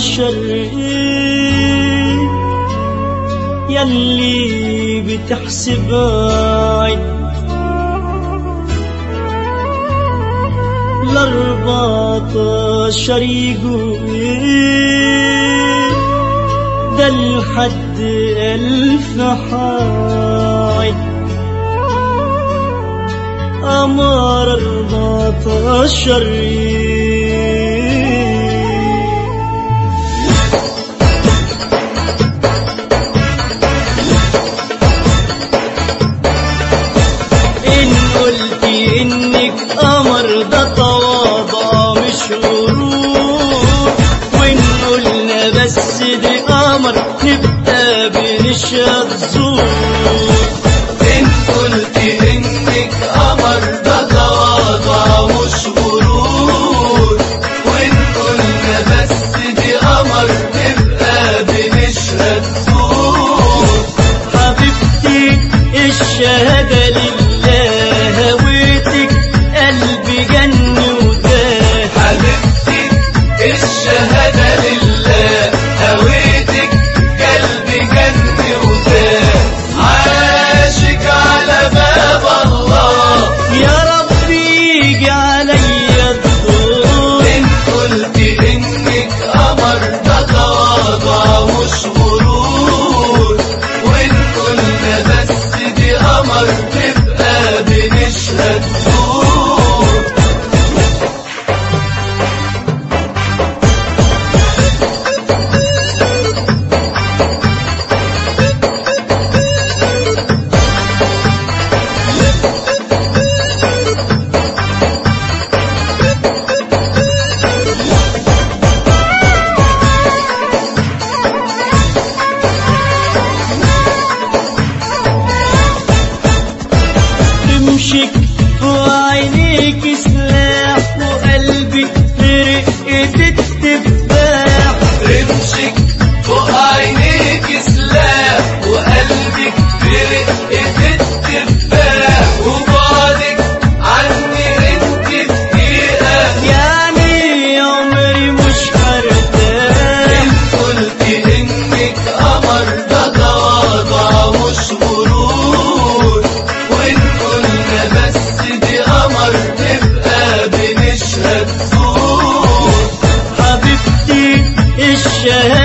يلي بتحسب عد الأربعتاشر يقول ده الحد ألف حاعد أمار أربعتاشر إن قلتي إنك قمر ده تواضع مش غرور وإن قلنا بس دي قمر نبقى بنشهد زور إن قلت إنك قمر ده تواضع مش غرور وإن قلنا بس دي قمر نبقى بنشهد زور حبيبتي الشهادة لله هويتك قلبي جن وده حبيبتي الشهادة لله هويتك قلبي جنبي وتاه عاشق على باب الله يا ربي يجي عليا الدور إن قلت إنك قمر ده تواضع مش غرور وإن قلنا بس دي قمر نبقى بنشهد زور تمشك وعينيك سلاح وقلبك برقة التفاح رمشك فوق عينيك سلاح وقلبك برقة التفاح وبعدك عني انت دقيقة يعني عمري مش هرتاح إن قلت إنك قمر ده تواضع مش غرور وإن قلنا بس دي قمر نبقى بنشهد زور حبيبتي الشهادة